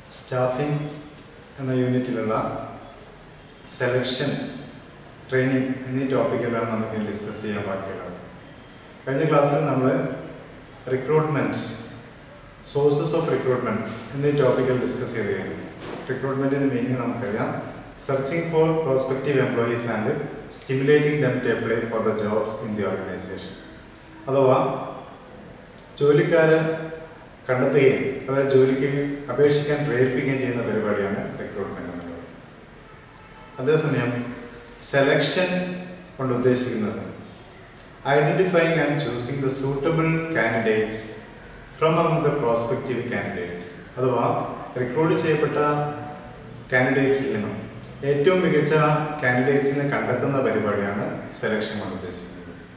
Staffing എന്ന യൂണിറ്റിലുള്ള selection training എന്നീ ടോപ്പിക്കുകളാണ് നമുക്ക് ഡിസ്കസ് ചെയ്യാൻ ബാക്കിയുള്ളത് കഴിഞ്ഞ ക്ലാസ്സിൽ നമ്മൾ റിക്രൂട്ട്മെൻറ്റ് സോഴ്സസ് ഓഫ് റിക്രൂട്ട്മെൻറ്റ് എന്നീ ടോപ്പിക്കുകൾ ഡിസ്കസ് ചെയ്തിരുന്നു റിക്രൂട്ട്മെൻറ്റിൻ്റെ മീനിങ് നമുക്കറിയാം searching for prospective employees and stimulating them to apply for the jobs in the organisation അഥവാ ജോലിക്കാരെ കണ്ടെത്തുകയും അവരെ ജോലിക്ക് അപേക്ഷിക്കാൻ പ്രേരിപ്പിക്കുകയും ചെയ്യുന്ന പരിപാടിയാണ് റിക്രൂട്ട്മെന്റ് എന്നുള്ളത് അതേസമയം സെലക്ഷൻ കൊണ്ട് ഉദ്ദേശിക്കുന്നത് identifying and choosing the suitable candidates from among the prospective candidates അഥവാ റിക്രൂട്ട് ചെയ്യപ്പെട്ട കാൻഡിഡേറ്റ്സിൽ നിന്നും ഏറ്റവും മികച്ച കാൻഡിഡേറ്റ്സിനെ കണ്ടെത്തുന്ന പരിപാടിയാണ് സെലക്ഷൻ കൊണ്ട് ഉദ്ദേശിക്കുന്നത്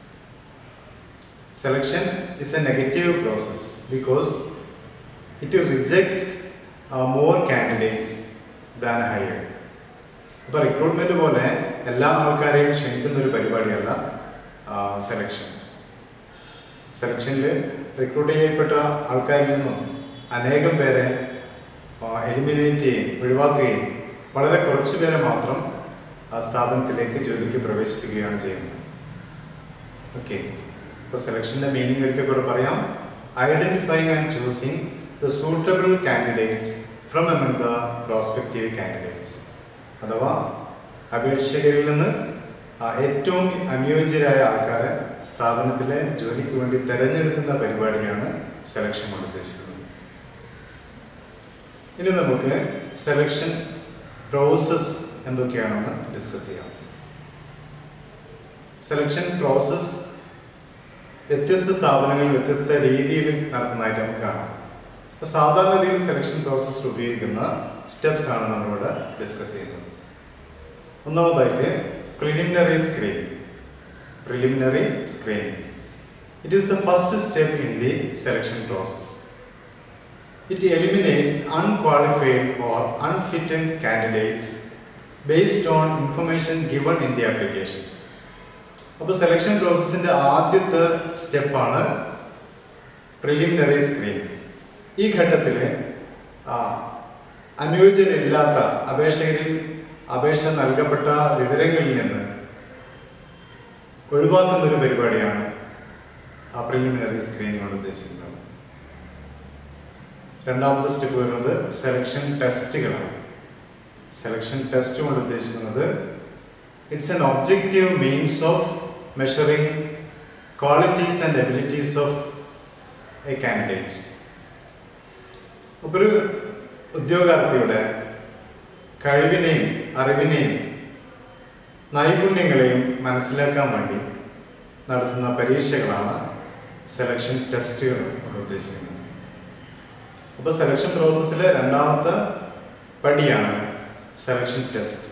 selection is a negative process because it rejects more candidates than hire അപ്പോൾ റിക്രൂട്ട്മെന്റ് പോലെ എല്ലാ ആൾക്കാരെയും ക്ഷണിക്കുന്ന ഒരു പരിപാടിയല്ല സെലക്ഷൻ സെലക്ഷനിൽ റിക്രൂട്ട് ചെയ്യപ്പെട്ട ആൾക്കാരിൽ നിന്നും അനേകം പേരെ എലിമിനേറ്റ് ചെയ്യുകയും ഒഴിവാക്കുകയും വളരെ കുറച്ച് പേരെ മാത്രം ആ സ്ഥാപനത്തിലേക്ക് ജോലിക്ക് പ്രവേശിപ്പിക്കുകയാണ് ചെയ്യുന്നത് ഓക്കെ ഇപ്പോൾ സെലക്ഷൻ്റെ മീനിങ് ഒരിക്കൽ കൂടെ പറയാം identifying and choosing the suitable candidates from among the prospective candidates അഥവാ അപേക്ഷകരിൽ നിന്ന് ഏറ്റവും അനുയോജ്യരായ ആൾക്കാരെ സ്ഥാപനത്തിലെ ജോലിക്ക് വേണ്ടി തിരഞ്ഞെടുക്കുന്ന പരിപാടിയാണ് സെലക്ഷൻ കൊണ്ട് ഉദ്ദേശിക്കുന്നത് ഇനി നമുക്ക് സെലക്ഷൻ പ്രോസസ് എന്തൊക്കെയാണെന്ന് ഡിസ്കസ് ചെയ്യാം സെലക്ഷൻ പ്രോസസ് വ്യത്യസ്ത സ്ഥാപനങ്ങളിൽ വ്യത്യസ്ത രീതിയിൽ നടത്തുന്നതായിട്ട് നമുക്ക് കാണാം അപ്പോൾ സാധാരണഗതിയിൽ സെലക്ഷൻ പ്രോസസ്സിൽ ഉപയോഗിക്കുന്ന സ്റ്റെപ്സ് ആണ് നമ്മളിവിടെ ഡിസ്കസ് ചെയ്യുന്നത് ഒന്നാമതായിട്ട് preliminary screening preliminary screening it is the first step in the selection process it eliminates unqualified or unfitted candidates based on information given in the application അപ്പോൾ സെലക്ഷൻ പ്രോസസ്സിൻ്റെ ആദ്യത്തെ സ്റ്റെപ്പാണ് പ്രിലിമിനറി സ്ക്രീനിങ് ഈ ഘട്ടത്തിൽ അനുയോജ്യരില്ലാത്ത അപേക്ഷകരിൽ അപേക്ഷ നൽകപ്പെട്ട വിവരങ്ങളിൽ നിന്ന് ഒഴിവാക്കുന്ന ഒരു പരിപാടിയാണ് ആ പ്രിലിമിനറി സ്ക്രീനിങ് കൊണ്ട് ഉദ്ദേശിക്കുന്നത് രണ്ടാമത്തെ സ്റ്റെപ്പ് വരുന്നത് സെലക്ഷൻ ടെസ്റ്റുകളാണ് സെലക്ഷൻ ടെസ്റ്റ് കൊണ്ട് ഉദ്ദേശിക്കുന്നത് it's an objective means of measuring qualities and abilities of a candidates അപ്പോൾ ഒരു ഉദ്യോഗാർത്ഥിയുടെ കഴിവിനെയും അറിവിനെയും നൈപുണ്യങ്ങളെയും മനസ്സിലാക്കാൻ വേണ്ടി നടത്തുന്ന പരീക്ഷകളാണ് സെലക്ഷൻ ടെസ്റ്റുകൾ കൊണ്ട് ഉദ്ദേശിക്കുന്നത് അപ്പോൾ സെലക്ഷൻ പ്രോസസ്സിലെ രണ്ടാമത്തെ പടിയാണ് സെലക്ഷൻ ടെസ്റ്റ്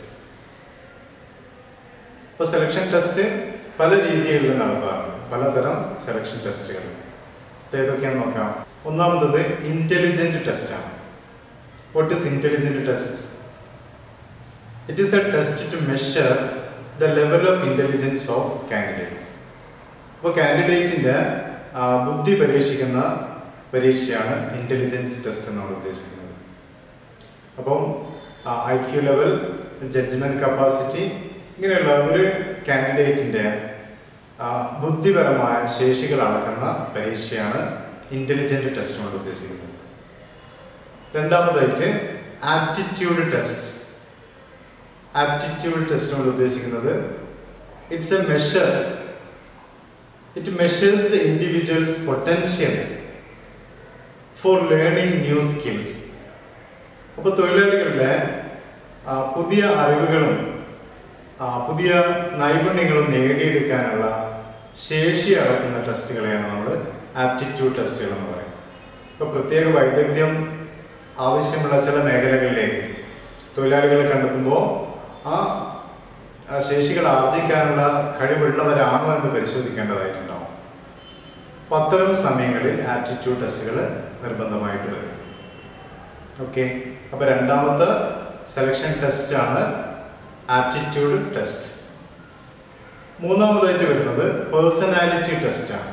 ഇപ്പോൾ സെലക്ഷൻ ടെസ്റ്റ് പല രീതികളിൽ നടത്താറുണ്ട് പലതരം സെലക്ഷൻ ടെസ്റ്റുകൾ ഏതൊക്കെയാണെന്ന് നോക്കാം ഒന്നാമത്തത് ഇൻ്റലിജൻറ്റ് ടെസ്റ്റാണ് what is intelligent test it is a test to measure the level of intelligence of candidates അപ്പോൾ കാൻഡിഡേറ്റിൻ്റെ ബുദ്ധി പരീക്ഷിക്കുന്ന പരീക്ഷയാണ് ഇൻ്റലിജൻസ് ടെസ്റ്റ് എന്നാണ് ഉദ്ദേശിക്കുന്നത് അപ്പം I Q level judgement capacity ഇങ്ങനെയുള്ള ഒരു കാൻഡിഡേറ്റിൻ്റെ ബുദ്ധിപരമായ ശേഷികൾ അളക്കുന്ന പരീക്ഷയാണ് ഇൻ്റലിജൻറ്റ് ടെസ്റ്റ് കൊണ്ട് ഉദ്ദേശിക്കുന്നത് രണ്ടാമതായിട്ട് ആപ്റ്റിറ്റ്യൂഡ് ടെസ്റ്റ് ആപ്റ്റിറ്റ്യൂഡ് ടെസ്റ്റ് കൊണ്ട് ഉദ്ദേശിക്കുന്നത് it's a measure it measures the individuals potential for learning new skills അപ്പോൾ തൊഴിലാളികളുടെ പുതിയ അറിവുകളും പുതിയ നൈപുണ്യങ്ങളും നേടിയെടുക്കാനുള്ള ശേഷി അളക്കുന്ന ടെസ്റ്റുകളെയാണ് നമ്മൾ ആപ്റ്റിറ്റ്യൂഡ് ടെസ്റ്റുകൾ എന്ന് പറയും ഇപ്പോൾ പ്രത്യേക വൈദഗ്ധ്യം ആവശ്യമുള്ള ചില മേഖലകളിലേക്ക് തൊഴിലാളികളെ കണ്ടെത്തുമ്പോൾ ആ ശേഷികൾ ആർജിക്കാനുള്ള കഴിവുള്ളവരാണോ എന്ന് പരിശോധിക്കേണ്ടതായിട്ടുണ്ടാവും അപ്പം അത്തരം സമയങ്ങളിൽ ആപ്റ്റിറ്റ്യൂഡ് ടെസ്റ്റുകൾ നിർബന്ധമായിട്ട് വരും ഓക്കെ അപ്പോൾ രണ്ടാമത്തെ സെലക്ഷൻ ടെസ്റ്റാണ് ആപ്റ്റിറ്റ്യൂഡ് ടെസ്റ്റ് മൂന്നാമതായിട്ട് വരുന്നത് പേഴ്സണാലിറ്റി ടെസ്റ്റാണ്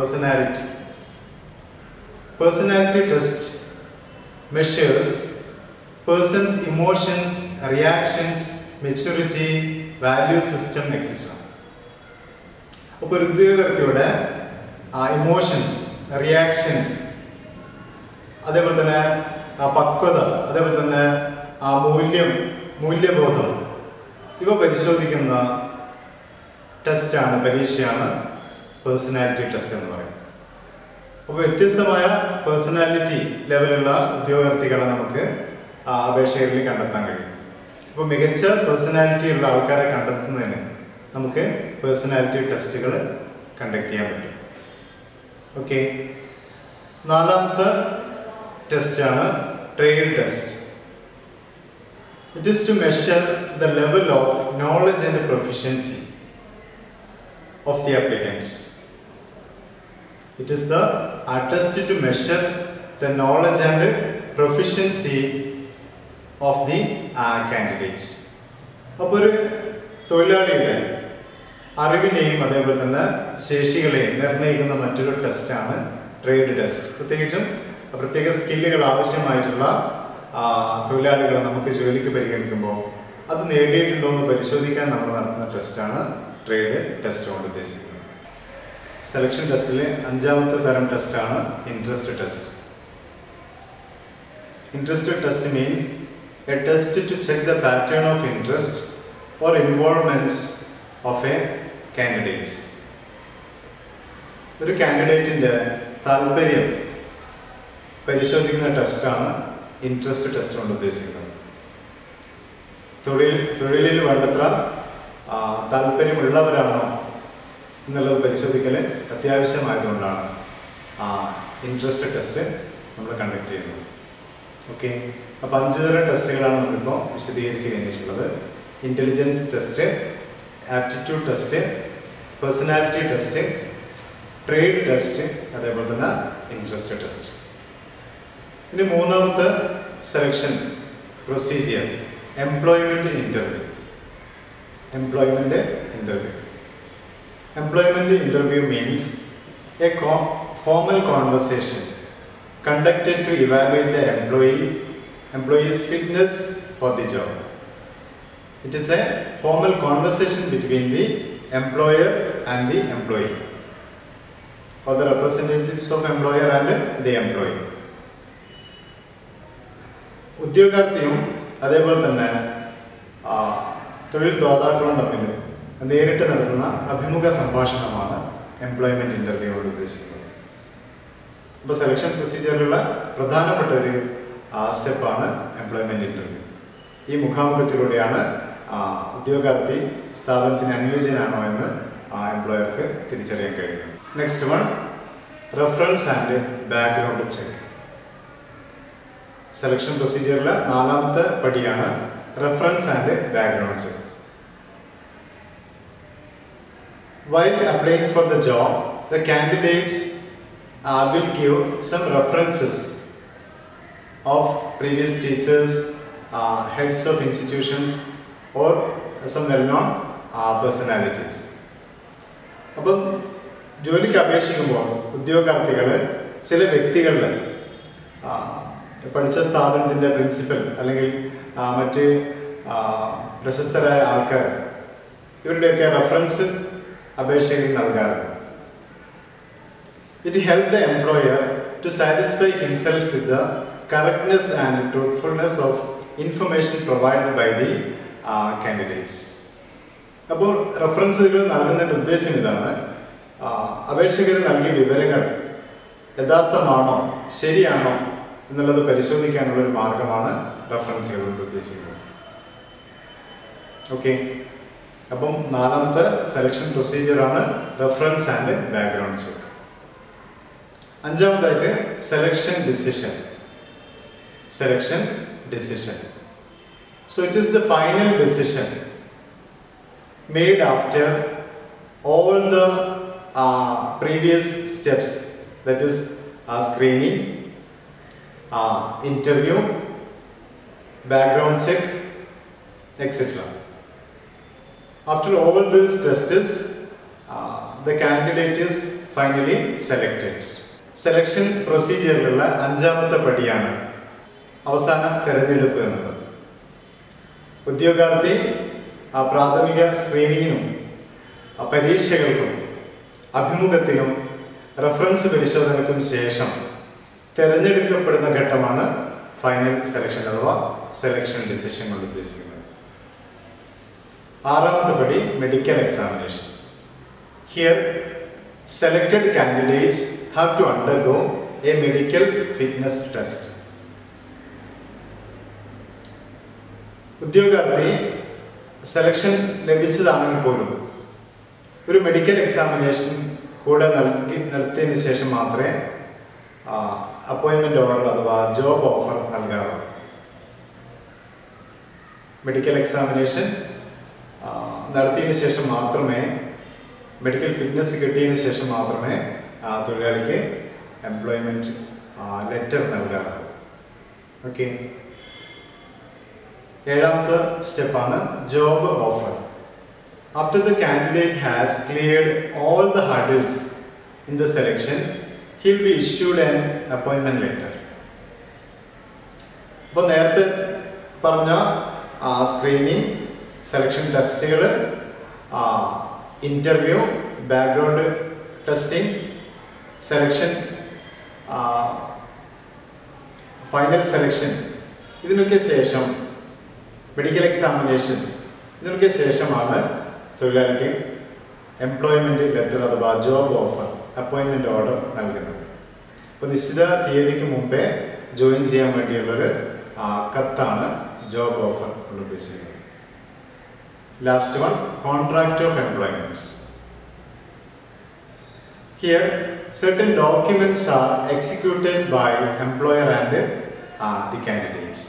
personality personality test measures persons emotions reactions maturity value system etcetera അപ്പോൾ ഒരു ഉദ്യോഗാർത്ഥിയുടെ ഇമോഷൻസ് റിയാക്ഷൻസ് അതേപോലെ തന്നെ ആ പക്വത അതേപോലെ തന്നെ ആ മൂല്യം മൂല്യബോധം ഇവ പരിശോധിക്കുന്ന ടെസ്റ്റാണ് പരീക്ഷയാണ് പേഴ്സണാലിറ്റി ടെസ്റ്റ് എന്ന് പറയുന്നത് അപ്പോൾ വ്യത്യസ്തമായ പേഴ്സണാലിറ്റി ലെവലുള്ള ഉദ്യോഗാർത്ഥികളെ നമുക്ക് ആ അപേക്ഷകരിൽ കണ്ടെത്താൻ കഴിയും അപ്പോൾ മികച്ച പേഴ്സണാലിറ്റി ഉള്ള ആൾക്കാരെ കണ്ടെത്തുന്നതിന് നമുക്ക് പേഴ്സണാലിറ്റി ടെസ്റ്റുകൾ കണ്ടക്ട് ചെയ്യാൻ പറ്റും ഓക്കെ നാലാമത്തെ ടെസ്റ്റാണ് trade test it is to measure the level of knowledge and proficiency of the applicants It is the a test to measure the knowledge and proficiency of the uh, candidates. അപ്പോൾ ഒരു തൊഴിലാളിയുടെ അറിവിനെയും അതേപോലെ തന്നെ ശേഷികളെയും നിർണ്ണയിക്കുന്ന മറ്റൊരു ടെസ്റ്റാണ് ട്രേഡ് ടെസ്റ്റ് പ്രത്യേകിച്ചും പ്രത്യേക സ്കില്ലുകൾ ആവശ്യമായിട്ടുള്ള ആ, തൊഴിലാളികളെ നമുക്ക് ജോലിക്ക് പരിഗണിക്കുമ്പോൾ അത് നേടിയിട്ടുണ്ടോ എന്ന് പരിശോധിക്കാൻ നമ്മൾ നടത്തുന്ന ടെസ്റ്റാണ് ട്രേഡ് ടെസ്റ്റ് കൊണ്ട് ഉദ്ദേശിക്കുന്നത് സെലക്ഷൻ ടെസ്റ്റിലെ അഞ്ചാമത്തെ തരം ടെസ്റ്റാണ് interest test interest test means a test to check the pattern of interest or involvement of a candidate ഒരു കാൻഡിഡേറ്റിൻ്റെ താല്പര്യം പരിശോധിക്കുന്ന ടെസ്റ്റാണ് ഇൻട്രസ്റ്റ് ടെസ്റ്റ് കൊണ്ട് ഉദ്ദേശിക്കുന്നത് തൊഴിൽ തൊഴിലിൽ വേണ്ടത്ര ആ, താല്പര്യമുള്ളവരാണോ എന്നുള്ളത് പരിശോധിക്കൽ അത്യാവശ്യമായതുകൊണ്ടാണ് ഇൻട്രസ്റ്റ് ടെസ്റ്റ് നമ്മൾ കണ്ടക്ട് ചെയ്യുന്നത് ഓക്കെ അപ്പോൾ അഞ്ച് തരം ടെസ്റ്റുകളാണ് നമ്മളിപ്പോൾ വിശദീകരിച്ച് കഴിഞ്ഞിട്ടുള്ളത് intelligence test aptitude test personality test trade test അതേപോലെ തന്നെ ഇൻട്രസ്റ്റ് ടെസ്റ്റ് ഇനി മൂന്നാമത്തെ selection procedure employment interview employment interview Employment interview means a co- formal conversation conducted to evaluate the employee employee's fitness for the job. It is a formal conversation between the employer and the employee or the representatives of employer and the employee. ഉദ്യോഗാർത്ഥിയും അതേപോലെ തന്നെ ആ, തൊഴിൽ ദാതാക്കളും തമ്മിൽ നേരിട്ട് നടത്തുന്ന അഭിമുഖ സംഭാഷണമാണ് എംപ്ലോയ്മെന്റ് ഇന്റർവ്യൂ കൊണ്ട് ഉദ്ദേശിക്കുന്നത് അപ്പോൾ സെലക്ഷൻ പ്രൊസീജിയറിലുള്ള പ്രധാനപ്പെട്ട ഒരു സ്റ്റെപ്പാണ് എംപ്ലോയ്മെന്റ് ഇന്റർവ്യൂ ഈ മുഖാമുഖത്തിലൂടെയാണ് ആ, ഉദ്യോഗാർത്ഥി സ്ഥാപനത്തിന് അനുയോജ്യനാണോ എന്ന് ആ എംപ്ലോയർക്ക് തിരിച്ചറിയാൻ കഴിയുന്നത് next one reference and background check selection പ്രൊസീജിയറിലെ നാലാമത്തെ പടിയാണ് reference and background check While applying for the job, the candidate uh, will give some references of previous teachers, uh, heads of institutions, or some well-known uh, personalities. അപ്പം ജോലിക്ക് അപേക്ഷിക്കുമ്പോൾ ഉദ്യോഗാർത്ഥികൾ ചില വ്യക്തികളുടെ ആ, പഠിച്ച സ്ഥാപനത്തിൻ്റെ പ്രിൻസിപ്പൽ അല്ലെങ്കിൽ ആ, മറ്റ് ആ, പ്രശസ്തരായ ആൾക്കാർ ഇവരുടെയൊക്കെ റെഫറൻസ് അപേക്ഷകർ നൽകാറുണ്ട് it help the employer to satisfy himself with the correctness and truthfulness of information provide by the candidates അപ്പോൾ റെഫറൻസുകൾ നൽകുന്നതിൻ്റെ ഉദ്ദേശം ഇതാണ് അപേക്ഷകർ നൽകിയ വിവരങ്ങൾ യഥാർത്ഥമാണോ ശരിയാണോ എന്നുള്ളത് പരിശോധിക്കാനുള്ള ഒരു മാർഗമാണ് റെഫറൻസുകൾ കൊണ്ട് ഉദ്ദേശിക്കുന്നത് ഓക്കെ അപ്പം നാലാമത്തെ സെലക്ഷൻ പ്രൊസീജിയറാണ് റെഫറൻസ് ആൻഡ് ബാക്ക്ഗ്രൗണ്ട് ചെക്ക് അഞ്ചാമതായിട്ട് selection decision selection decision so it is the final decision made after all the uh, previous steps that is uh, screening uh, interview background check etc after all these tests uh, the candidate is finally selected selection പ്രൊസീജിയറിലുള്ള അഞ്ചാമത്തെ പടിയാണ് അവസാന തെരഞ്ഞെടുപ്പ് എന്നത് ഉദ്യോഗാർത്ഥി ആ പ്രാഥമിക സ്ക്രീനിങ്ങിനും ആ പരീക്ഷകൾക്കും അഭിമുഖത്തിനും reference പരിശോധനയ്ക്കും ശേഷം തിരഞ്ഞെടുക്കപ്പെടുന്ന ഘട്ടമാണ് ഫൈനൽ സെലക്ഷൻ അഥവാ സെലക്ഷൻ ഡിസിഷൻ കൊണ്ട് ഉദ്ദേശിക്കുന്നത് ആറാമത്തെ പടി medical examination here selected candidates have to undergo a medical fitness test ഉദ്യോഗാർത്ഥി സെലക്ഷൻ ലഭിച്ചതാണെങ്കിൽ പോലും ഒരു മെഡിക്കൽ എക്സാമിനേഷൻ കൂടെ നൽകി നടത്തിയതിന് ശേഷം മാത്രമേ അപ്പോയിൻമെൻ്റ് ഓർഡർ അഥവാ ജോബ് ഓഫർ നൽകാറുള്ളൂ മെഡിക്കൽ എക്സാമിനേഷൻ നടത്തിയതിന് ശേഷം മാത്രമേ മെഡിക്കൽ ഫിറ്റ്നസ് കിട്ടിയതിന് ശേഷം മാത്രമേ ആ തൊഴിലാളിക്ക് എംപ്ലോയ്മെൻറ്റ് ലെറ്റർ നൽകാറുള്ളൂ ഓക്കെ ഏഴാമത്തെ സ്റ്റെപ്പാണ് job offer after the candidate has cleared all the hurdles in the selection he'll be issued an അപ്പോയിൻമെന്റ് ലെറ്റർ അപ്പോൾ നേരത്തെ പറഞ്ഞ സ്ക്രീനിങ് സെലക്ഷൻ ടെസ്റ്റുകൾ interview background testing selection final selection ഇതിനൊക്കെ ശേഷം മെഡിക്കൽ എക്സാമിനേഷൻ ഇതിനൊക്കെ ശേഷമാണ് തൊഴിലാളിക്ക് എംപ്ലോയ്മെൻറ്റ് ലെറ്റർ അഥവാ ജോബ് ഓഫർ അപ്പോയിൻമെൻ്റ് ഓർഡർ നൽകുന്നത് അപ്പോൾ നിശ്ചിത തീയതിക്ക് മുമ്പേ ജോയിൻ ചെയ്യാൻ വേണ്ടിയുള്ളൊരു കത്താണ് ജോബ് ഓഫർ കൊണ്ട് ഉദ്ദേശിക്കുന്നത് last one contract of employment here certain documents are executed by employer and uh, the candidates.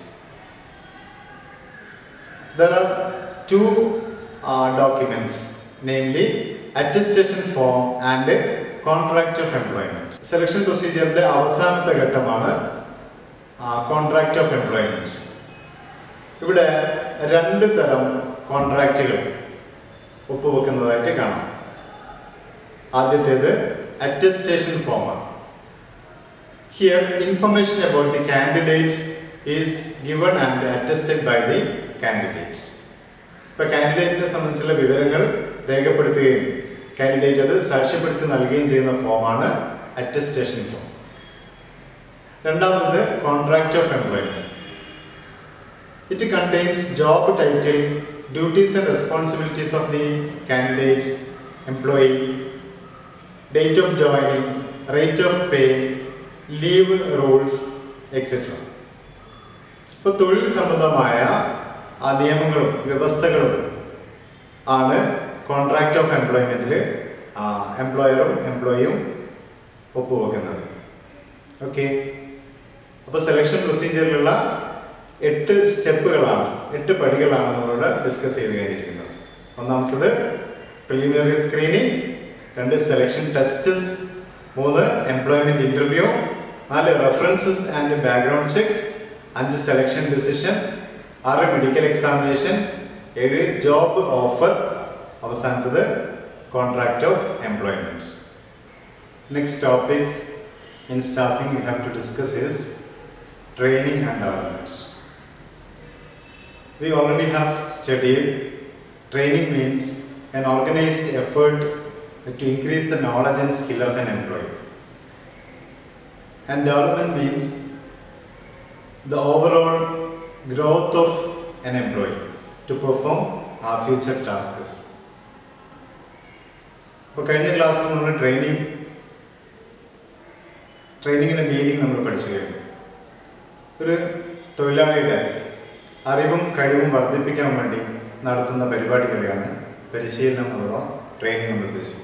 There are two uh, documents, namely attestation form and contract of employment selection പ്രൊസീജിയറിന്റെ അവസാനത്തെ ഘട്ടമാണ് contract of employment ഇവിടെ രണ്ട് തരം കോൺട്രാക്റ്റുകൾ ഒപ്പുവെക്കുന്നതായിട്ട് കാണാം ആദ്യത്തേത് attestation form. Here, information about the candidate is given and attested by the candidate. ഇപ്പോൾ കാൻഡിഡേറ്റിനെ സംബന്ധിച്ചുള്ള വിവരങ്ങൾ രേഖപ്പെടുത്തുകയും കാൻഡിഡേറ്റ് അത് സാക്ഷ്യപ്പെടുത്തി നൽകുകയും ചെയ്യുന്ന ഫോമാണ് അറ്റസ്റ്റേഷൻ ഫോം രണ്ടാമത് contract of employment it contains job title duties and responsibilities of the candidate employee date of joining rate of pay leave rules etcetera ഇപ്പോൾ തൊഴിൽ സംബന്ധമായ ആ നിയമങ്ങളും വ്യവസ്ഥകളും ആണ് കോൺട്രാക്ട് ഓഫ് എംപ്ലോയ്മെൻറ്റിൽ എംപ്ലോയറും എംപ്ലോയിയും ഒപ്പുവെക്കുന്നത് ഓക്കെ അപ്പോൾ സെലക്ഷൻ പ്രൊസീജിയറിലുള്ള എട്ട് സ്റ്റെപ്പുകളാണ് എട്ട് പടികളാണ് നമ്മളോട് ഡിസ്കസ് ചെയ്ത് കഴിഞ്ഞിരിക്കുന്നത് ഒന്നാമത്തത് പ്രിലിമിനറി സ്ക്രീനിങ് രണ്ട് സെലക്ഷൻ ടെസ്റ്റസ് മൂന്ന് എംപ്ലോയ്മെന്റ് ഇന്റർവ്യൂ നാല് റെഫറൻസസ് ആൻഡ് ബാക്ക്ഗ്രൗണ്ട് ചെക്ക് അഞ്ച് സെലക്ഷൻ ഡിസിഷൻ ആറ് മെഡിക്കൽ എക്സാമിനേഷൻ ഏഴ് ജോബ് ഓഫർ അവസാനത്തത് contract of employment next topic in staffing you have to discuss is training and development We already have studied training means an organized effort to increase the knowledge and skill of an employee. And development means the overall growth of an employee to perform our future tasks. ഇപ്പോൾ കഴിഞ്ഞ ക്ലാസ്സിൽ നമ്മൾ training ട്രെയിനിങ്ങിൻ്റെ meaning നമ്മൾ പഠിച്ചു കഴിഞ്ഞു ഒരു തൊഴിലാളിയുടെ അറിവും കഴിവും വർദ്ധിപ്പിക്കാൻ വേണ്ടി നടത്തുന്ന പരിപാടികളെയാണ് പരിശീലനം അഥവാ ട്രെയിനിങ് കൊണ്ട് ഉദ്ദേശിക്കുന്നത്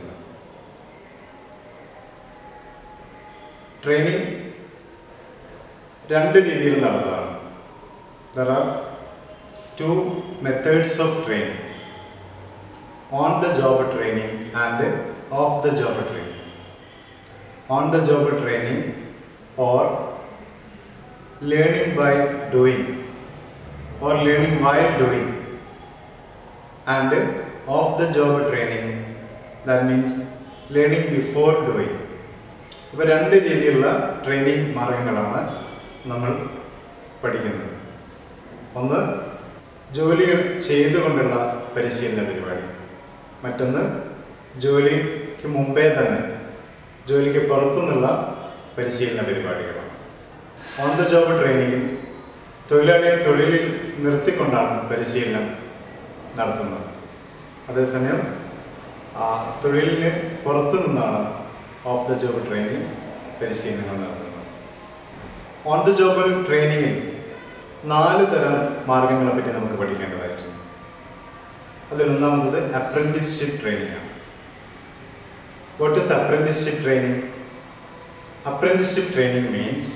ട്രെയിനിങ് രണ്ട് രീതിയിൽ നടന്നതാണ് there are two methods of training on the job training and off the job training on the job training or learning by doing or learning while doing and off the job training that means learning before doing ഇപ്പോൾ രണ്ട് രീതിയിലുള്ള training മാർഗങ്ങളാണ് നമ്മൾ പഠിക്കുന്നത് ഒന്ന് ജോലികൾ ചെയ്തുകൊണ്ടുള്ള പരിശീലന പരിപാടി മറ്റൊന്ന് ജോലിക്ക് മുമ്പേ തന്നെ ജോലിക്ക് പുറത്തുനിന്നുള്ള പരിശീലന പരിപാടികളാണ് ഓൺ ദ ജോബ് ട്രെയിനിങ്ങിൽ തൊഴിലാളിയെ തൊഴിലിൽ നിർത്തിക്കൊണ്ടാണ് പരിശീലനം നടത്തുന്നത് അതേസമയം ആ തൊഴിലിന് പുറത്തു നിന്നാണ് ഓഫ് ദ ജോബ് ട്രെയിനിങ് പരിശീലനങ്ങൾ നടത്തുന്നത് ഓൺ ദ ജോബ് ട്രെയിനിങ്ങിൽ നാല് തരം മാർഗങ്ങളെ പറ്റി നമുക്ക് പഠിക്കേണ്ടതായിട്ടുണ്ട് അതിലൊന്നാമത് അപ്രന്റീസ്ഷിപ്പ് ട്രെയിനിങ് ആണ് what is apprenticeship training apprenticeship training means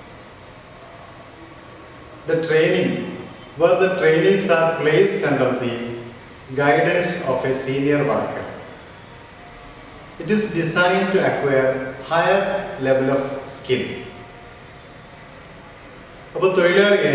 the training where the trainees are placed under the guidance of a senior worker. It is designed to acquire higher level of skill. അപ്പോൾ തൊഴിലാളിയെ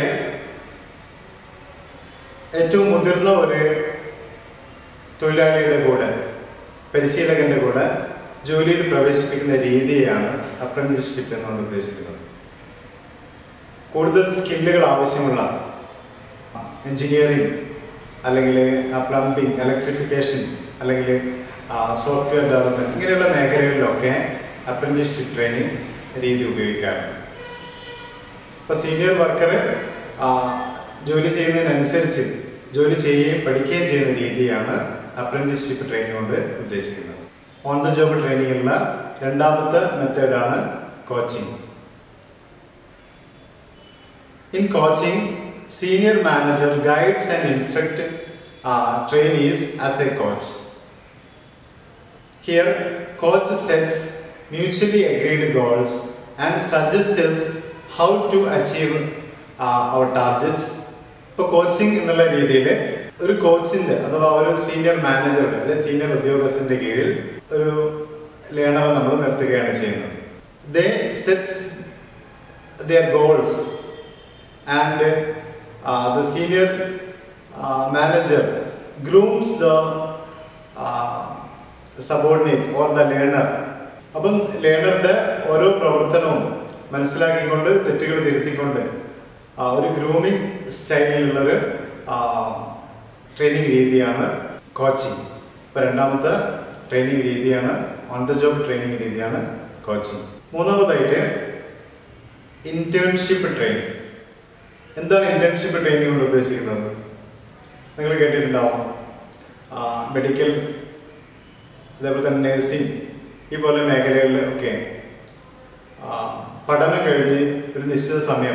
ഏറ്റവും മുതിർന്ന ഒരു തൊഴിലാളിയുടെ കൂടെ പരിശീലകന്റെ കൂടെ ജോലിയിൽ പ്രവേശിപ്പിക്കുന്ന രീതിയാണ് അപ്രന്റീസ്ഷിപ്പ് എന്നുകൊണ്ട് ഉദ്ദേശിക്കുന്നത് കൂടുതൽ സ്കില്ലുകൾ ആവശ്യമുള്ള എൻജിനീയറിംഗ് അല്ലെങ്കിൽ പ്ലംബിംഗ് ഇലക്ട്രിഫിക്കേഷൻ അല്ലെങ്കിൽ സോഫ്റ്റ്വെയർ ഡെവലപ്മെൻറ്റ് ഇങ്ങനെയുള്ള മേഖലകളിലൊക്കെ അപ്രന്റീസ്ഷിപ്പ് ട്രെയിനിങ് രീതി ഉപയോഗിക്കാറുണ്ട് ഇപ്പോൾ സീനിയർ വർക്കർ ജോലി ചെയ്യുന്നതിനനുസരിച്ച് ജോലി ചെയ്യുകയും പഠിക്കുകയും ചെയ്യുന്ന രീതിയാണ് അപ്രന്റീസ്ഷിപ്പ് ട്രെയിനിങ് കൊണ്ട് ഉദ്ദേശിക്കുന്നത് ഓൺ ദ ജോബ് ട്രെയിനിങ്ങിലുള്ള രണ്ടാമത്തെ മെത്തേഡാണ് coaching In coaching, senior manager guides and instructs uh, trainees as a coach. Here, coach sets mutually agreed goals and suggests us how to achieve uh, our targets. ഇപ്പോൾ coaching എന്നുള്ള രീതിയിൽ ഒരു കോച്ചിൻ്റെ അഥവാ ഒരു senior മാനേജറുടെ അല്ലെ സീനിയർ ഉദ്യോഗസ്ഥന്റെ കീഴിൽ ഒരു ലേണറെ നമ്മൾ നിർത്തുകയാണ് ചെയ്യുന്നത് they sets their goals and uh, the senior uh, manager grooms the uh, subordinate or the learner അപ്പം ലേണറുടെ ഓരോ പ്രവർത്തനവും മനസ്സിലാക്കിക്കൊണ്ട് തെറ്റുകൾ തിരുത്തിക്കൊണ്ട് ആ ഒരു ഗ്രൂമിംഗ് സ്റ്റൈലിലുള്ളൊരു ട്രെയിനിങ് രീതിയാണ് കോച്ചിങ് ഇപ്പം രണ്ടാമത്തെ ട്രെയിനിങ് രീതിയാണ് ഓൺ ദ ജോബ് ട്രെയിനിങ് രീതിയാണ് കോച്ചിങ് മൂന്നാമതായിട്ട് ഇന്റേൺഷിപ്പ് ട്രെയിനിങ് എന്താണ് ഇന്റേൺഷിപ്പ് ട്രെയിനിങ് കൊണ്ട് ഉദ്ദേശിക്കുന്നത് നിങ്ങൾ കേട്ടിട്ടുണ്ടാവും മെഡിക്കൽ അതേപോലെ തന്നെ നഴ്സിംഗ് ഈ പോലെ മേഖലകളിൽ ഒക്കെ പഠനം കഴിഞ്ഞ് ഒരു നിശ്ചിത സമയം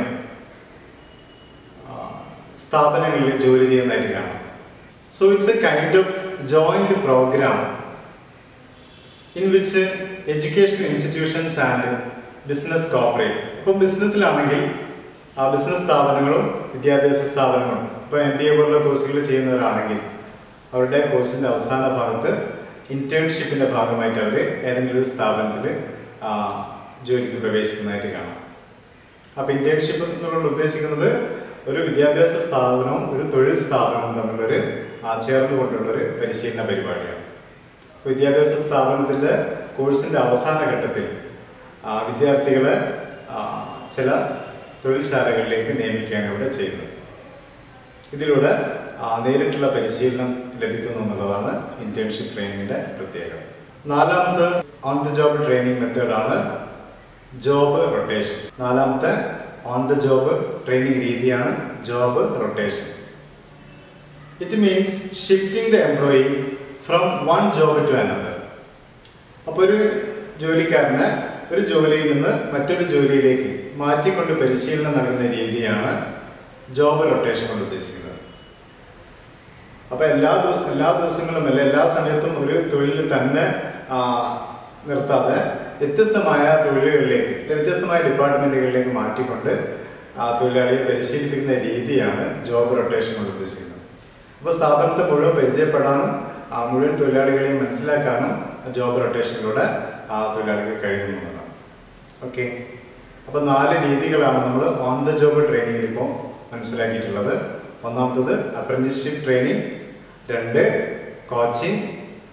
സ്ഥാപനങ്ങളിൽ ജോലി ചെയ്യുന്നതായിട്ട് കാണാം so it's a kind of joint program in which education institutions and business cooperate ഇപ്പം ബിസിനസ്സിലാണെങ്കിൽ ആ ബിസിനസ് സ്ഥാപനങ്ങളും വിദ്യാഭ്യാസ സ്ഥാപനങ്ങളും ഇപ്പോൾ എം ബി എ പോലുള്ള കോഴ്സുകൾ ചെയ്യുന്നവരാണെങ്കിൽ അവരുടെ കോഴ്സിൻ്റെ അവസാന ഭാഗത്ത് ഇന്റേൺഷിപ്പിൻ്റെ ഭാഗമായിട്ട് അവർ ഏതെങ്കിലും ഒരു സ്ഥാപനത്തിൽ ജോലിക്ക് പ്രവേശിക്കുന്നതായിട്ട് കാണാം അപ്പോൾ ഇന്റേൺഷിപ്പ് എന്നുകൊണ്ട് ഉദ്ദേശിക്കുന്നത് ഒരു വിദ്യാഭ്യാസ സ്ഥാപനവും ഒരു തൊഴിൽ സ്ഥാപനവും തമ്മിലൊരു ചേർന്നുകൊണ്ടുള്ളൊരു പരിശീലന പരിപാടിയാണ് വിദ്യാഭ്യാസ സ്ഥാപനത്തിൻ്റെ കോഴ്സിൻ്റെ അവസാന ഘട്ടത്തിൽ വിദ്യാർത്ഥികളെ ചില തൊഴിൽശാലകളിലേക്ക് നിയമിക്കുകയാണ് ഇവിടെ ചെയ്യുന്നത് ഇതിലൂടെ നേരിട്ടുള്ള പരിശീലനം ലഭിക്കുന്നു എന്നുള്ളതാണ് ഇന്റേൺഷിപ്പ് ട്രെയിനിങ്ങിന്റെ പ്രത്യേകത നാലാമത്തെ ഓൺ ദ ജോബ് ട്രെയിനിങ് മെത്തേഡാണ് ജോബ് റൊട്ടേഷൻ നാലാമത്തെ ഓൺ ദ ജോബ് ട്രെയിനിങ് രീതിയാണ് job rotation it means shifting the employee from one job to another അപ്പോൾ ഒരു ജോലിക്കാരനെ ഒരു ജോലിയിൽ നിന്ന് മറ്റൊരു ജോലിയിലേക്ക് മാറ്റിക്കൊണ്ട് പരിശീലനം നൽകുന്ന രീതിയാണ് ജോബ് റൊട്ടേഷൻ കൊണ്ട് ഉദ്ദേശിക്കുന്നത് അപ്പോൾ എല്ലാ എല്ലാ ദിവസങ്ങളും അല്ല എല്ലാ സമയത്തും ഒരു തൊഴിൽ തന്നെ നിർത്താതെ വ്യത്യസ്തമായ തൊഴിലുകളിലേക്ക് വ്യത്യസ്തമായ ഡിപ്പാർട്ട്മെന്റുകളിലേക്ക് മാറ്റിക്കൊണ്ട് ആ തൊഴിലാളിയെ പരിശീലിപ്പിക്കുന്ന രീതിയാണ് ജോബ് റൊട്ടേഷൻ കൊണ്ട് ഉദ്ദേശിക്കുന്നത് അപ്പോൾ സ്ഥാപനത്തെ മുഴുവൻ പരിചയപ്പെടാനും ആ മുഴുവൻ തൊഴിലാളികളെയും മനസ്സിലാക്കാനും ജോബ് റൊട്ടേഷനിലൂടെ ആ തൊഴിലാളിക്ക് കഴിയുന്നതാണ് ഓക്കെ അപ്പോൾ നാല് രീതികളാണ് നമ്മൾ ഓൺ ദ ജോബ് ട്രെയിനിങ്ങിൽ ഇപ്പോൾ മനസ്സിലാക്കിയിട്ടുള്ളത് ഒന്നാമത്തത് അപ്രന്റീസ്ഷിപ്പ് ട്രെയിനിങ് രണ്ട് കോച്ചിങ്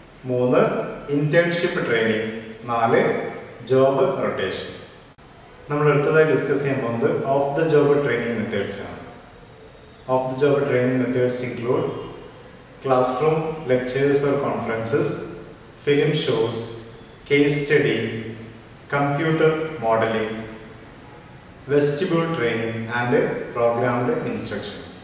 മൂന്ന് ഇന്റേൺഷിപ്പ് ട്രെയിനിങ് നാല് ജോബ് റൊട്ടേഷൻ നമ്മൾ അടുത്തതായി ഡിസ്കസ് ചെയ്യാൻ പോകുന്നത് off the job training methods ആണ് off the job training methods include class room lectures or conferences film shows case study computer modelling vestibule training and programmed instructions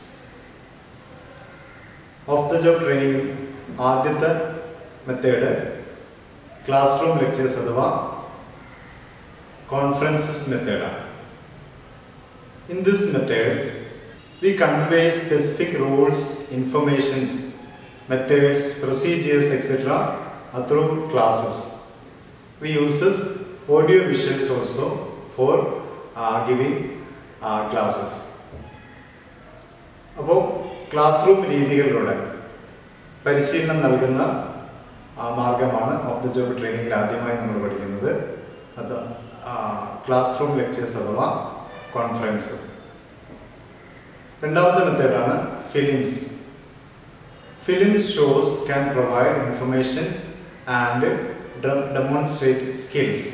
off the job training ആദ്യത്തെ method class room lectures അഥവാ conferences മെത്തേഡാണ് in this method we convey specific rules informations methods procedures etcetera through classes we uses audio visuals also for giving classes അപ്പോൾ class room രീതികളിലൂടെ പരിശീലനം നൽകുന്ന മാർഗമാണ് of the job ട്രെയിനിങ്ങിൽ ആദ്യമായി നമ്മൾ പഠിക്കുന്നത് അത് ക്ലാസ് റൂം ലെക്ചേഴ്സ് അഥവാ കോൺഫറൻസസ് രണ്ടാമത്തെ മെത്തേഡാണ് films film shows can provide information and demonstrate skills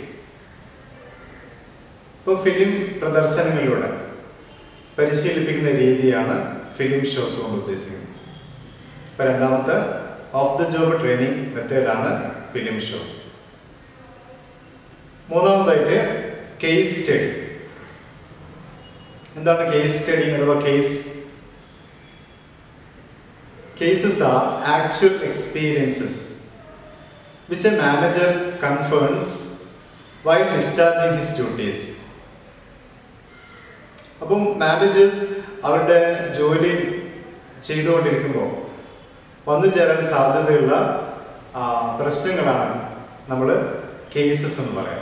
ഇപ്പോൾ ഫിലിം പ്രദർശനങ്ങളിലൂടെ പരിശീലിപ്പിക്കുന്ന രീതിയാണ് ഫിലിം ഷോസ് കൊണ്ട് ഉദ്ദേശിക്കുന്നത് ഇപ്പോൾ രണ്ടാമത്തെ ഓഫ് ദ ജോബ് ട്രെയിനിങ് മെത്തേഡാണ് ഫിലിം ഷോസ് മൂന്നാമതായിട്ട് കേസ് സ്റ്റഡി എന്താണ് കേസ് സ്റ്റഡി അഥവാ case cases are actual experiences which a manager confirms while discharging his duties അപ്പം മാനേജേഴ്സ് അവരുടെ ജോലി ചെയ്തുകൊണ്ടിരിക്കുമ്പോൾ വന്നു ചേരാൻ സാധ്യതയുള്ള പ്രശ്നങ്ങളാണ് നമ്മൾ കേസസ് എന്ന് പറയുന്നത്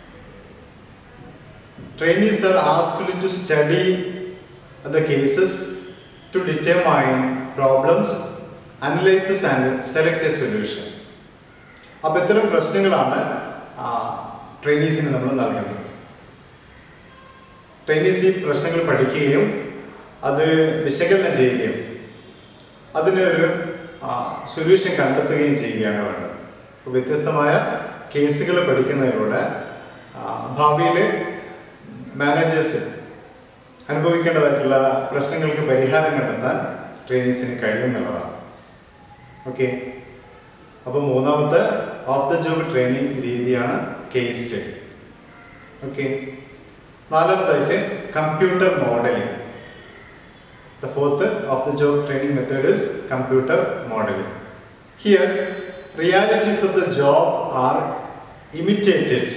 trainees are asked to study the cases to determine problems analysis and select a solution അപ്പം ഇത്തരം പ്രശ്നങ്ങളാണ് ട്രെയിനീസിന് നമ്മൾ നൽകുന്നത് ട്രെയിനീസ് ഈ പ്രശ്നങ്ങൾ പഠിക്കുകയും അത് വിശകലനം ചെയ്യുകയും അതിനൊരു സൊല്യൂഷൻ കണ്ടെത്തുകയും ചെയ്യുകയാണ് വേണ്ടത് അപ്പോൾ വ്യത്യസ്തമായ കേസുകൾ പഠിക്കുന്നതിലൂടെ ഭാവിയിൽ മാനേജേഴ്സ് അനുഭവിക്കേണ്ടതായിട്ടുള്ള പ്രശ്നങ്ങൾക്ക് പരിഹാരം കണ്ടെത്താൻ ട്രെയിനീസിന് കഴിയുമെന്നുള്ളതാണ് ഓക്കെ അപ്പോൾ മൂന്നാമത്തെ ഓഫ് ദ ജോബ് ട്രെയിനിങ് രീതിയാണ് കേസ് സ്റ്റഡി ഓക്കെ നാലാമതായിട്ട് computer modelling the fourth off the job training method is computer modelling here realities of the job are imitated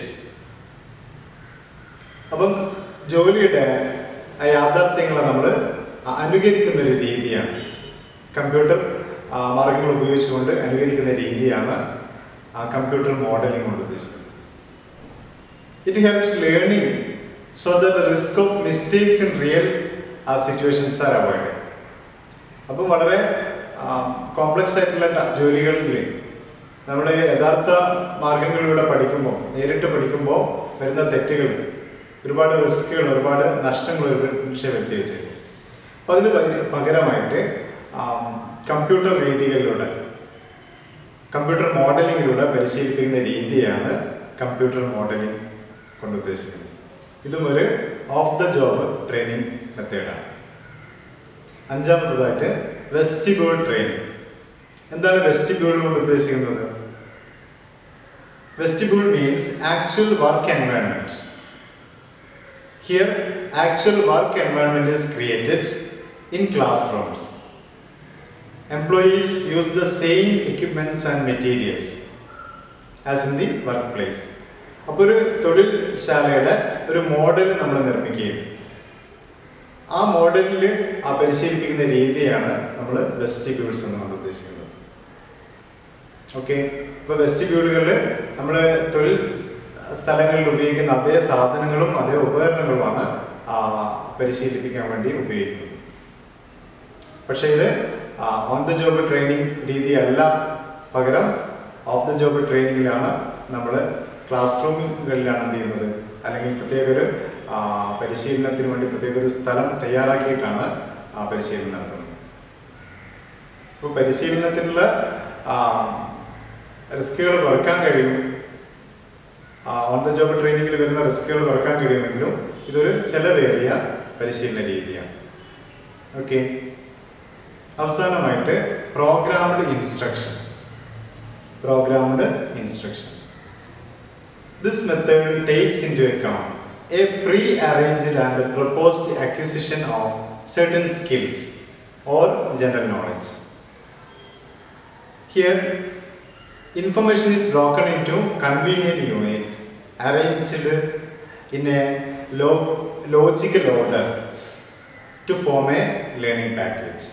അപ്പം ജോലിയുടെ യാഥാർത്ഥ്യങ്ങളെ നമ്മൾ അനുകരിക്കുന്ന ഒരു രീതിയാണ് കമ്പ്യൂട്ടർ മാർഗങ്ങൾ ഉപയോഗിച്ചുകൊണ്ട് അനുകരിക്കുന്ന രീതിയാണ് കമ്പ്യൂട്ടർ മോഡലിംഗ് കൊണ്ട് ഉദ്ദേശിക്കുന്നത് it helps learning so the risk of mistakes in real situations are avoid അപ്പം വളരെ കോംപ്ലക്സ് ആയിട്ടുള്ള ജോലികളിൽ നമ്മൾ യഥാർത്ഥ മാർഗങ്ങളിലൂടെ പഠിക്കുമ്പോൾ നേരിട്ട് പഠിക്കുമ്പോൾ വരുന്ന തെറ്റുകൾ ഒരുപാട് റിസ്കുകൾ ഒരുപാട് നഷ്ടങ്ങൾ ഒരു പക്ഷേ വ്യക്തിവെച്ച് അപ്പം അതിന് പകരമായിട്ട് കമ്പ്യൂട്ടർ രീതികളിലൂടെ കമ്പ്യൂട്ടർ മോഡലിങ്ങിലൂടെ പരിശീലിപ്പിക്കുന്ന രീതിയാണ് കമ്പ്യൂട്ടർ മോഡലിംഗ് കൊണ്ട് ഉദ്ദേശിക്കുന്നത് ഇതും ഒരു ഓഫ് ദ ജോബ് ട്രെയിനിങ് മെത്തേഡാണ് അഞ്ചാമത്തതായിട്ട് വെസ്റ്റിബ്യൂൾ ട്രെയിനിങ് എന്താണ് വെസ്റ്റിബ്യൂൾ കൊണ്ട് ഉദ്ദേശിക്കുന്നത് vestibule means actual work environment here actual work environment is created in classrooms employees use the same equipments and materials as in the workplace അപ്പോൾ ഒരു തൊഴിൽശാലയുടെ ഒരു model നമ്മൾ നിർമ്മിക്കുകയും ആ മോഡലിൽ ആ പരിശീലിപ്പിക്കുന്ന രീതിയാണ് നമ്മൾ വെസ്റ്റിബ്യൂൾസ് എന്നുകൊണ്ട് ഉദ്ദേശിക്കുന്നത് ഓക്കെ ഇപ്പോൾ വെസ്റ്റിബ്യൂളുകളിൽ നമ്മൾ തൊഴിൽ സ്ഥലങ്ങളിൽ ഉപയോഗിക്കുന്ന അതേ സാധനങ്ങളും അതേ ഉപകരണങ്ങളുമാണ് പരിശീലിപ്പിക്കാൻ വേണ്ടി ഉപയോഗിക്കുന്നത് പക്ഷേ ഇത് ഓൺ ദ ജോബ് ട്രെയിനിങ് രീതിയല്ല പകരം ഓഫ് ദ ജോബ് ട്രെയിനിങ്ങിലാണ് നമ്മൾ ക്ലാസ് റൂമുകളിലാണ് എന്ത് ചെയ്യുന്നത് അല്ലെങ്കിൽ പ്രത്യേക ഒരു പരിശീലനത്തിന് വേണ്ടി പ്രത്യേക ഒരു സ്ഥലം തയ്യാറാക്കിയിട്ടാണ് ആ പരിശീലനം നടത്തുന്നത് അപ്പോൾ പരിശീലനത്തിനുള്ള റിസ്കുകൾ കുറയ്ക്കാൻ കഴിയും ഓൺ ദ ജോബ് ട്രെയിനിങ്ങിൽ വരുന്ന റിസ്കുകൾ കുറക്കാൻ കഴിയുമെങ്കിലും ഇതൊരു ചെലവേറിയ പരിശീലന രീതിയാണ് ഓക്കെ അവസാനമായിട്ട് programmed instruction programmed instruction this method takes into account a prearranged and proposed acquisition of certain skills or general knowledge. Here, information is broken into convenient units arranged in a lo- logical order to form a learning package.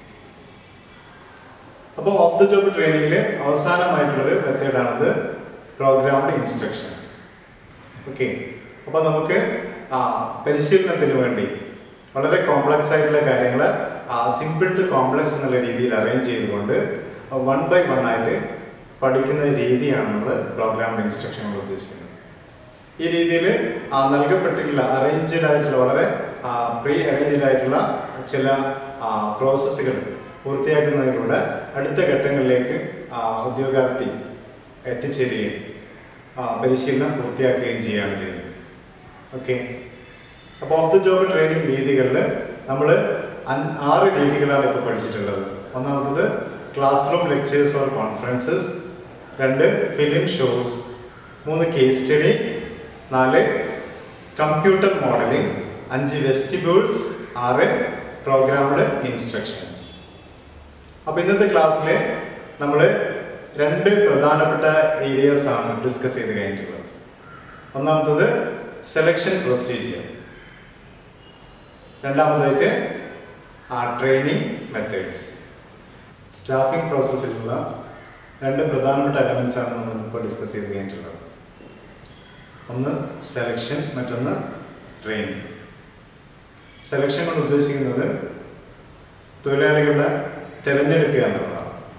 അപ്പോൾ off the job ട്രെയിനിങ്ങിൽ അവസാനമായിട്ടുള്ളൊരു മെത്തേഡാണത് programmed instruction okay അപ്പോൾ നമുക്ക് ആ, പരിശീലനത്തിന് വേണ്ടി വളരെ കോംപ്ലക്സ് ആയിട്ടുള്ള കാര്യങ്ങൾ സിമ്പിൾ ടു കോംപ്ലക്സ് എന്നുള്ള രീതിയിൽ അറേഞ്ച് ചെയ്തുകൊണ്ട് വൺ ബൈ വൺ ആയിട്ട് പഠിക്കുന്ന രീതിയാണ് നമ്മൾ പ്രോഗ്രാംഡ് ഇൻസ്ട്രക്ഷൻ കൊണ്ട് ഉദ്ദേശിക്കുന്നത് ഈ രീതിയിൽ നൽകപ്പെട്ടിട്ടുള്ള അറേഞ്ച്ഡ് ആയിട്ടുള്ള വളരെ പ്രീ അറേഞ്ച്ഡ് ആയിട്ടുള്ള ചില പ്രോസസ്സുകൾ പൂർത്തിയാക്കുന്നതിലൂടെ അടുത്ത ഘട്ടങ്ങളിലേക്ക് ആ, ഉദ്യോഗാർത്ഥി എത്തിച്ചേരുകയും ആ, പരിശീലനം പൂർത്തിയാക്കുകയും ചെയ്യുകയാണ് ചെയ്യുന്നത് ഓക്കെ അപ്പോൾ ഓഫ് ദ ജോബ് ട്രെയിനിങ് രീതികളിൽ നമ്മൾ ആറ് രീതികളാണ് ഇപ്പോൾ പഠിച്ചിട്ടുള്ളത് ഒന്നാമത്തത് class room lectures or conferences രണ്ട് ഫിലിം ഷോസ് മൂന്ന് കേസ് സ്റ്റഡി നാല് കമ്പ്യൂട്ടർ മോഡലിംഗ് അഞ്ച് വെസ്റ്റിബ്യൂൾസ് ആറ് പ്രോഗ്രാംഡ് ഇൻസ്ട്രക്ഷൻസ് അപ്പോൾ ഇന്നത്തെ ക്ലാസ്സിൽ നമ്മൾ രണ്ട് പ്രധാനപ്പെട്ട ഏരിയാസ് ആണ് ഡിസ്കസ് ചെയ്ത് കഴിഞ്ഞിട്ടുള്ളത് ഒന്നാമത്തത് സെലക്ഷൻ പ്രൊസീജിയർ രണ്ടാമതായിട്ട് ആ ട്രെയിനിങ് മെത്തേഡ്സ് സ്റ്റാഫിംഗ് പ്രോസസ്സിലുള്ള രണ്ട് പ്രധാനപ്പെട്ട എലമെൻസ് ആണ് നമ്മൾ ഇപ്പോൾ ഡിസ്കസ് ചെയ്ത് കഴിഞ്ഞിട്ടുള്ളത് ഒന്ന് സെലക്ഷൻ മറ്റൊന്ന് ട്രെയിനിങ് സെലക്ഷൻ കൊണ്ട് ഉദ്ദേശിക്കുന്നത് തൊഴിലാളികളെ തിരഞ്ഞെടുക്കുക എന്നുള്ളതാണ്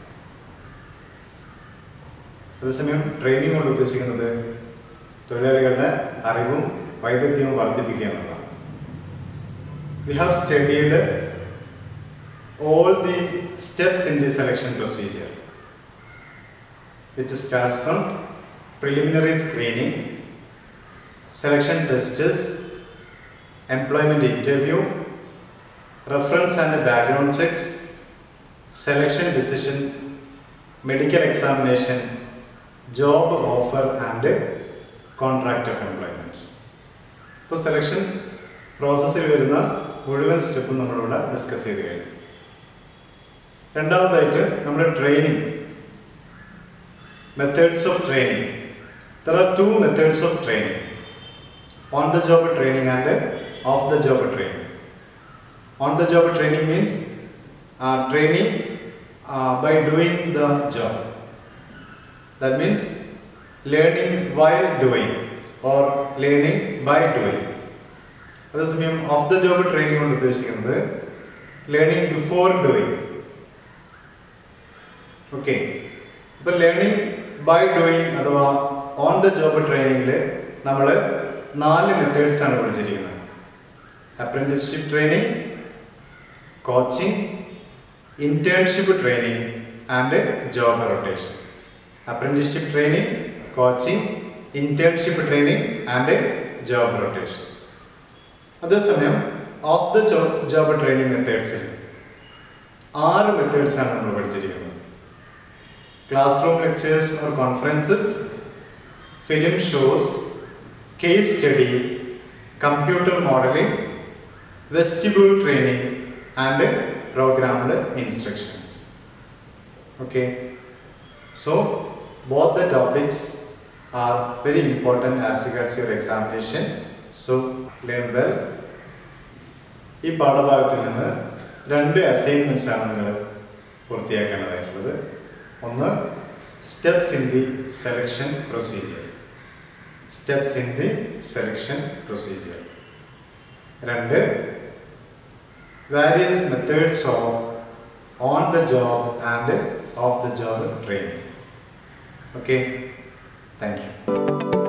അതേസമയം ട്രെയിനിങ് കൊണ്ട് ഉദ്ദേശിക്കുന്നത് തൊഴിലാളികളുടെ അറിവും വൈദഗ്ധ്യവും വർദ്ധിപ്പിക്കുക എന്നുള്ളതാണ് we have studied all the steps in the selection procedure, which starts from preliminary screening, selection tests, employment interview, reference and background checks, selection decision, medical examination, job offer and contract of employment. ഇപ്പോൾ selection പ്രോസസ്സിൽ വരുന്ന മുഴുവൻ സ്റ്റെപ്പും നമ്മളിവിടെ discuss ചെയ്ത് കഴിഞ്ഞു രണ്ടാമതായിട്ട് നമ്മുടെ training methods of training there are two methods of training on the job training and off the job training on the job training means training by doing the job that means learning while doing or learning by doing അതേസമയം off the job training കൊണ്ട് ഉദ്ദേശിക്കുന്നത് learning before doing okay ഇപ്പൊ learning by doing അഥവാ on the job ട്രെയിനിങ്ങിൽ നമ്മൾ നാല് methods ആണ് പഠിച്ചിരിക്കുന്നത് apprenticeship training coaching internship training and job rotation apprenticeship training coaching internship training and job rotation അതേസമയം ഓഫ് ദ ജോബ് ട്രെയിനിങ് മെത്തേഡ്സിൽ ആറ് മെത്തേഡ്സ് ആണ് നമ്മൾ പഠിച്ചിരിക്കുന്നത് class room lectures or conferences film shows case study computer modelling vestibule training and programmed instructions okay so both the topics are very important as regards your examination so learn well ഈ പാഠഭാഗത്തിൽ നിന്ന് രണ്ട് assignments ആണ് നിങ്ങൾ പൂർത്തിയാക്കേണ്ടതായിട്ടുള്ളത് ഒന്ന് steps in the selection procedure steps in the selection procedure രണ്ട് various methods of on the job and off the job training Okay, thank you.